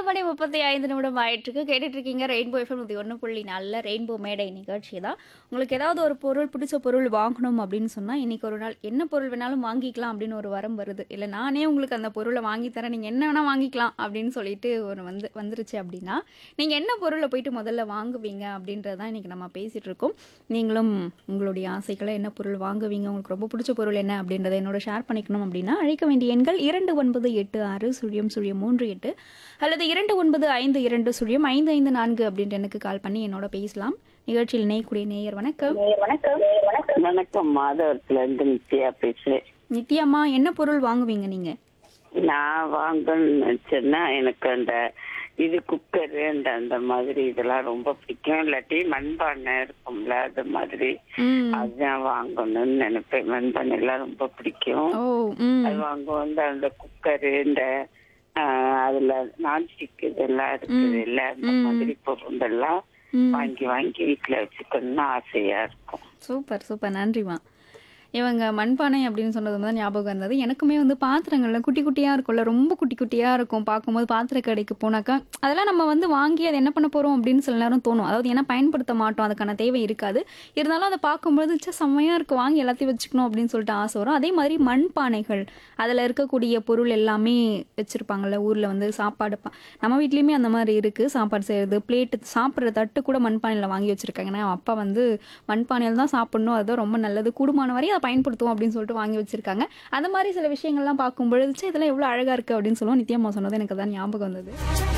மணி முப்பத்தி ஐந்து நிமிடம் ஆயிட்டுருக்கு கேட்டுட்டு இருக்கீங்க ரெயின்போ எஃப்எம் நூற்றி ஒன்று புள்ளி நல்ல ரெயின்போ மேடை நிகழ்ச்சி தான் உங்களுக்கு ஏதாவது ஒரு பொருள் பிடிச்ச பொருள் வாங்கணும் அப்படின்னு சொன்னால் இன்னைக்கு ஒரு நாள் என்ன பொருள் வேணாலும் வாங்கிக்கலாம் அப்படின்னு ஒரு வரம் வருது இல்லை நானே உங்களுக்கு அந்த பொருளை வாங்கி தரேன் நீங்கள் என்ன வேணால் வாங்கிக்கலாம் அப்படின்னு சொல்லிட்டு ஒரு வந்து வந்துருச்சு அப்படின்னா நீங்கள் என்ன பொருளை போயிட்டு முதல்ல வாங்குவீங்க அப்படின்றது தான் இன்றைக்கி நம்ம பேசிகிட்டு இருக்கோம் நீங்களும் உங்களுடைய ஆசைகளை என்ன பொருள் வாங்குவீங்க உங்களுக்கு ரொம்ப பிடிச்ச பொருள் என்ன அப்படின்றத என்னோட ஷேர் பண்ணிக்கணும் அப்படின்னா அழைக்க வேண்டிய எண்கள் இரண்டு ஒன்பது எட்டு ஆறு சுழியம் சுழியம் மூன்று எட்டு அல்லது இரண்டு ஒன்பது ஐந்து இரண்டு சுழியம் ஐந்து ஐந்து நான்கு அப்படின்ற எனக்கு கால் பண்ணி என்னோட பேசலாம் நிகழ்ச்சியில் இணையக்கூடிய நேயர் வணக்கம் வணக்கம் மாதவரத்துல இருந்து நித்யா பேசுறேன் நித்யாம்மா என்ன பொருள் வாங்குவீங்க நீங்க நான் வாங்கணும்னு நினைச்சேன்னா எனக்கு அந்த இது குக்கரு அந்த அந்த மாதிரி இதெல்லாம் ரொம்ப பிடிக்கும் இல்லாட்டி மண்பானை இருக்கும்ல அது மாதிரி ம் அதுதான் வாங்கணும்னு நினைப்பேன் மண்பானை எல்லாம் ரொம்ப பிடிக்கும் ஓ ம் அது வாங்குவோம் இந்த அந்த குக்கரு இந்த ஆஹ், அதுல நான்ஸ்டிக் இதெல்லாம் இருக்குது இல்ல அந்த மாதிரி பொருளெல்லாம் ம் வாங்கி வாங்கி வீட்டுல வச்சுக்கணும்னு ஆசையா இருக்கும் சூப்பர் சூப்பர் நன்றிம்மா இவங்க மண்பானை அப்படின்னு சொன்னது தான் ஞாபகம் இருந்தது எனக்குமே வந்து பாத்திரங்கள்ல குட்டி குட்டியாக இருக்கும்ல ரொம்ப குட்டி குட்டியாக இருக்கும் பார்க்கும்போது பாத்திர கடைக்கு போனாக்கா அதெல்லாம் நம்ம வந்து வாங்கி அதை என்ன பண்ண போகிறோம் அப்படின்னு சில நேரம் தோணும் அதாவது ஏன்னா பயன்படுத்த மாட்டோம் அதுக்கான தேவை இருக்காது இருந்தாலும் அதை பார்க்கும்போது ச்சே செம்மையாக இருக்குது வாங்கி எல்லாத்தையும் வச்சுக்கணும் அப்படின்னு சொல்லிட்டு ஆசை வரும் அதே மாதிரி மண்பானைகள் அதில் இருக்கக்கூடிய பொருள் எல்லாமே வச்சுருப்பாங்கல்ல ஊரில் வந்து சாப்பாடு பா- நம்ம வீட்லேயுமே அந்த மாதிரி இருக்குது சாப்பாடு செய்கிறது பிளேட்டு சாப்பிட்ற தட்டு கூட மண்பானையில் வாங்கி வச்சுருக்காங்க ஏன்னா அப்பா வந்து மண்பானையில் தான் சாப்பிடணும் அதுதான் ரொம்ப நல்லது கூடுமான வரை அதை பயன்படுத்துவோம் அப்படின்னு சொல்லிட்டு வாங்கி வச்சுருக்காங்க அந்த மாதிரி சில விஷயங்கள்லாம் பார்க்கும் பொழுது "ச்சே, இதெல்லாம் எவ்வளோ அழகாக இருக்குது அப்படின்னு சொல்லுவோம் நித்யம்மா சொன்னது எனக்கு தான் ஞாபகம் வந்தது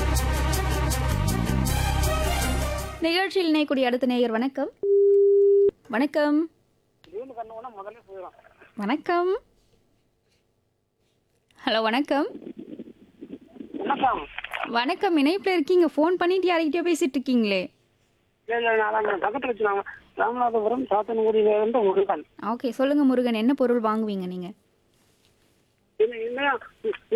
நிகழ்ச்சியில் இணையக்கூடிய அடுத்த நேயர் வணக்கம் வணக்கம் வணக்கம் ஹலோ வணக்கம் வணக்கம் வணக்கம் இணைப்பில் இருக்கீங்க ஃபோன் பண்ணிட்டு யார்கிட்டயோ பேசிட்டு இருக்கீங்களே இல்ல இல்ல நான் அங்க பக்கத்துல வச்சுருவாங்க ராமநாதபுரம் சாத்தன்குடியில இருந்து முருகன் ஓகே சொல்லுங்க முருகன் என்ன பொருள் வாங்குவீங்க நீங்க என்ன என்ன